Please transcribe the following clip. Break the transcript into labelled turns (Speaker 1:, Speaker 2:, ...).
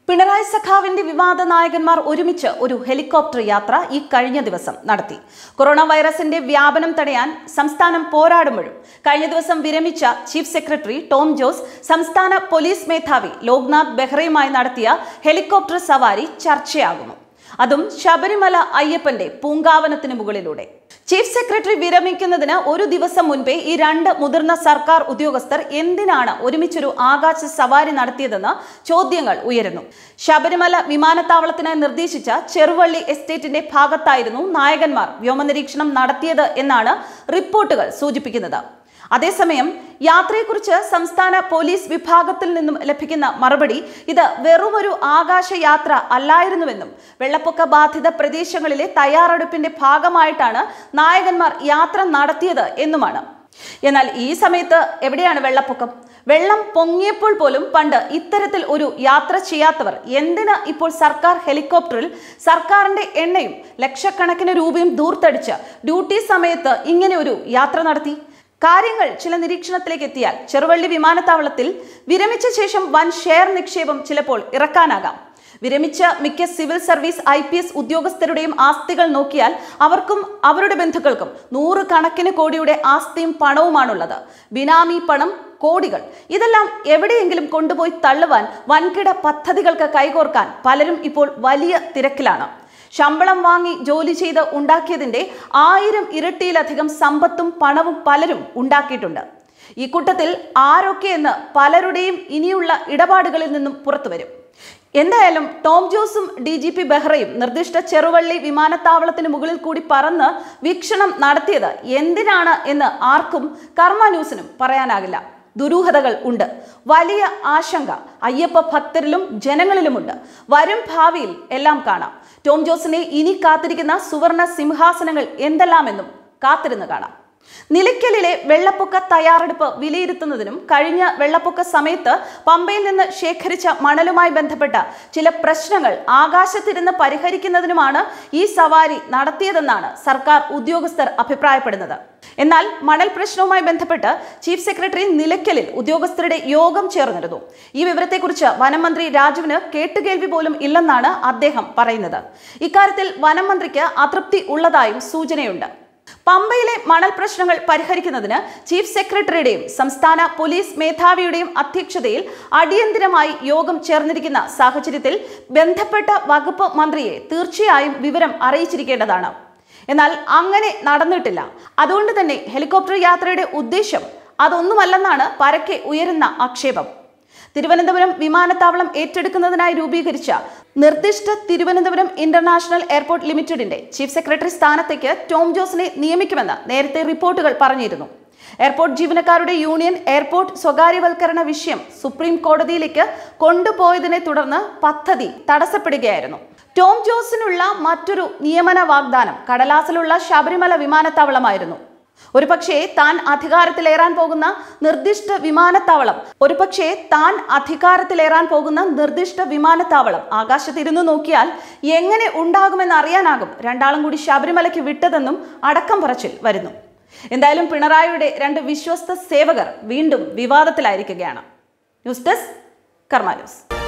Speaker 1: പിണറായി സഖാവിന്റെ വിവാദ നായകന്മാർ ഒരുമിച്ച് ഒരു ഹെലികോപ്റ്റർ യാത്ര ഈ കഴിഞ്ഞ ദിവസം നടത്തി കൊറോണ വൈറസിന്റെ വ്യാപനം തടയാൻ സംസ്ഥാനം പോരാടുമ്പോഴും കഴിഞ്ഞ ദിവസം വിരമിച്ച ചീഫ് സെക്രട്ടറി ടോം ജോസ് സംസ്ഥാന പോലീസ് മേധാവി ലോക്നാഥ് ബെഹ്റയുമായി നടത്തിയ ഹെലികോപ്റ്റർ സവാരി ചർച്ചയാകുന്നു അതും ശബരിമല അയ്യപ്പന്റെ പൂങ്കാവനത്തിന് മുകളിലൂടെ ചീഫ് സെക്രട്ടറി വിരമിക്കുന്നതിന് ഒരു ദിവസം മുൻപേ ഈ രണ്ട് മുതിർന്ന സർക്കാർ ഉദ്യോഗസ്ഥർ എന്തിനാണ് ഒരുമിച്ചൊരു ആകാശ സവാരി നടത്തിയതെന്ന് ചോദ്യങ്ങൾ ഉയരുന്നു ശബരിമല വിമാനത്താവളത്തിനായി നിർദ്ദേശിച്ച ചെറുവള്ളി എസ്റ്റേറ്റിന്റെ ഭാഗത്തായിരുന്നു നായകന്മാർ വ്യോമനിരീക്ഷണം നടത്തിയത് എന്നാണ് റിപ്പോർട്ടുകൾ സൂചിപ്പിക്കുന്നത് അതേസമയം യാത്രയെക്കുറിച്ച് സംസ്ഥാന പോലീസ് വിഭാഗത്തിൽ നിന്നും ലഭിക്കുന്ന മറുപടി ഇത് വെറുമൊരു ആകാശയാത്ര അല്ലായിരുന്നുവെന്നും വെള്ളപ്പൊക്ക ബാധിത പ്രദേശങ്ങളിലെ തയ്യാറെടുപ്പിന്റെ ഭാഗമായിട്ടാണ് നായകന്മാർ യാത്ര നടത്തിയത് എന്നുമാണ് എന്നാൽ ഈ സമയത്ത് എവിടെയാണ് വെള്ളപ്പൊക്കം വെള്ളം പൊങ്ങിയപ്പോൾ പോലും പണ്ട് ഇത്തരത്തിൽ ഒരു യാത്ര ചെയ്യാത്തവർ എന്തിന് ഇപ്പോൾ സർക്കാർ ഹെലികോപ്റ്ററിൽ സർക്കാരിന്റെ എണ്ണയും ലക്ഷക്കണക്കിന് രൂപയും ദൂർത്തടിച്ച് ഡ്യൂട്ടി സമയത്ത് ഇങ്ങനെ ഒരു യാത്ര നടത്തി കാര്യങ്ങൾ ചില നിരീക്ഷണത്തിലേക്ക് എത്തിയാൽ ചെറുവള്ളി വിമാനത്താവളത്തിൽ വിരമിച്ച ശേഷം വൻ ഷെയർ നിക്ഷേപം ചിലപ്പോൾ ഇറക്കാനാകാം വിരമിച്ച മിക്ക civil service I P S ഉദ്യോഗസ്ഥരുടെയും ആസ്തികൾ നോക്കിയാൽ അവർക്കും അവരുടെ ബന്ധുക്കൾക്കും നൂറ് കണക്കിന് കോടിയുടെ ആസ്തിയും പണവുമാണുള്ളത് ബിനാമി പണം കോടികൾ ഇതെല്ലാം എവിടെയെങ്കിലും കൊണ്ടുപോയി തള്ളുവാൻ വൻകിട പദ്ധതികൾക്ക് കൈകോർക്കാൻ പലരും ഇപ്പോൾ വലിയ തിരക്കിലാണ് ശമ്പളം വാങ്ങി ജോലി ചെയ്ത് ഉണ്ടാക്കിയതിന്റെ ആയിരം ഇരട്ടിയിലധികം സമ്പത്തും പണവും പലരും ഉണ്ടാക്കിയിട്ടുണ്ട് ഈ കൂട്ടത്തിൽ ആരൊക്കെയെന്ന് പലരുടെയും ഇനിയുള്ള ഇടപാടുകളിൽ നിന്നും പുറത്തു വരും എന്തായാലും ടോം ജോസും ഡി ജി പി ബെഹ്റയും നിർദ്ദിഷ്ട ചെറുവള്ളി വിമാനത്താവളത്തിന് മുകളിൽ കൂടി പറന്ന് വീക്ഷണം നടത്തിയത് എന്തിനാണ് എന്ന് ആർക്കും കർമ്മ ന്യൂസിനും പറയാനാകില്ല ദുരൂഹതകൾ ഉണ്ട് വലിയ ആശങ്ക അയ്യപ്പ ഭക്തരിലും ജനങ്ങളിലുമുണ്ട് വരും ഭാവിയിൽ എല്ലാം കാണാം ടോം ജോസിനെ ഇനി കാത്തിരിക്കുന്ന സുവർണ സിംഹാസനങ്ങൾ എന്തെല്ലാമെന്നും കാത്തിരുന്ന് കാണാം നിലയ്ക്കലിലെ വെള്ളപ്പൊക്ക തയ്യാറെടുപ്പ് വിലയിരുത്തുന്നതിനും കഴിഞ്ഞ വെള്ളപ്പൊക്ക സമയത്ത് പമ്പയിൽ നിന്ന് ശേഖരിച്ച മണലുമായി ബന്ധപ്പെട്ട ചില പ്രശ്നങ്ങൾ ആകാശത്തിരുന്ന് പരിഹരിക്കുന്നതിനുമാണ് ഈ സവാരി നടത്തിയതെന്നാണ് സർക്കാർ ഉദ്യോഗസ്ഥർ അഭിപ്രായപ്പെടുന്നത് എന്നാൽ മണൽ പ്രശ്നവുമായി ബന്ധപ്പെട്ട് ചീഫ് സെക്രട്ടറി നിലയ്ക്കലിൽ ഉദ്യോഗസ്ഥരുടെ യോഗം ചേർന്നിരുന്നു ഈ വിവരത്തെക്കുറിച്ച് വനം മന്ത്രി രാജുവിന് കേട്ടുകേൾവി പോലും ഇല്ലെന്നാണ് അദ്ദേഹം പറയുന്നത് ഇക്കാര്യത്തിൽ വനം മന്ത്രിക്ക് അതൃപ്തി ഉള്ളതായും സൂചനയുണ്ട് പമ്പയിലെ മണൽ പ്രശ്നങ്ങൾ പരിഹരിക്കുന്നതിന് ചീഫ് സെക്രട്ടറിയുടെയും സംസ്ഥാന പോലീസ് മേധാവിയുടെയും അധ്യക്ഷതയിൽ അടിയന്തിരമായി യോഗം ചേർന്നിരിക്കുന്ന സാഹചര്യത്തിൽ ബന്ധപ്പെട്ട വകുപ്പ് മന്ത്രിയെ തീർച്ചയായും വിവരം അറിയിച്ചിരിക്കേണ്ടതാണ് എന്നാൽ അങ്ങനെ നടന്നിട്ടില്ല അതുകൊണ്ട് തന്നെ ഹെലികോപ്റ്റർ യാത്രയുടെ ഉദ്ദേശം അതൊന്നുമല്ലെന്നാണ് പരക്കെ ഉയരുന്ന ആക്ഷേപം തിരുവനന്തപുരം വിമാനത്താവളം ഏറ്റെടുക്കുന്നതിനായി രൂപീകരിച്ച നിർദ്ദിഷ്ട തിരുവനന്തപുരം ഇന്റർനാഷണൽ എയർപോർട്ട് ലിമിറ്റഡിന്റെ ചീഫ് സെക്രട്ടറി സ്ഥാനത്തേക്ക് ടോം ജോസിനെ നിയമിക്കുമെന്ന് നേരത്തെ റിപ്പോർട്ടുകൾ പറഞ്ഞിരുന്നു എയർപോർട്ട് ജീവനക്കാരുടെ യൂണിയൻ എയർപോർട്ട് സ്വകാര്യവൽക്കരണ വിഷയം സുപ്രീം കോടതിയിലേക്ക് കൊണ്ടുപോയതിനെ തുടർന്ന് പദ്ധതി തടസ്സപ്പെടുകയായിരുന്നു ടോം ജോസിനുള്ള മറ്റൊരു നിയമന വാഗ്ദാനം കടലാസിലുള്ള ശബരിമല വിമാനത്താവളമായിരുന്നു ഒരുപക്ഷെ താൻ അധികാരത്തിലേറാൻ പോകുന്ന നിർദ്ദിഷ്ട വിമാനത്താവളം ഒരുപക്ഷെ താൻ അധികാരത്തിലേറാൻ പോകുന്ന നിർദ്ദിഷ്ട വിമാനത്താവളം ആകാശത്തിരുന്നു നോക്കിയാൽ എങ്ങനെ ഉണ്ടാകുമെന്ന് അറിയാനാകും രണ്ടാളും കൂടി ശബരിമലയ്ക്ക് വിട്ടതെന്നും അടക്കം പറച്ചിൽ വരുന്നു എന്തായാലും പിണറായിയുടെ രണ്ട് വിശ്വസ്ത സേവകർ വീണ്ടും വിവാദത്തിലായിരിക്കുകയാണ് ന്യൂസ് ഡെസ്ക് കർമ്മ ന്യൂസ്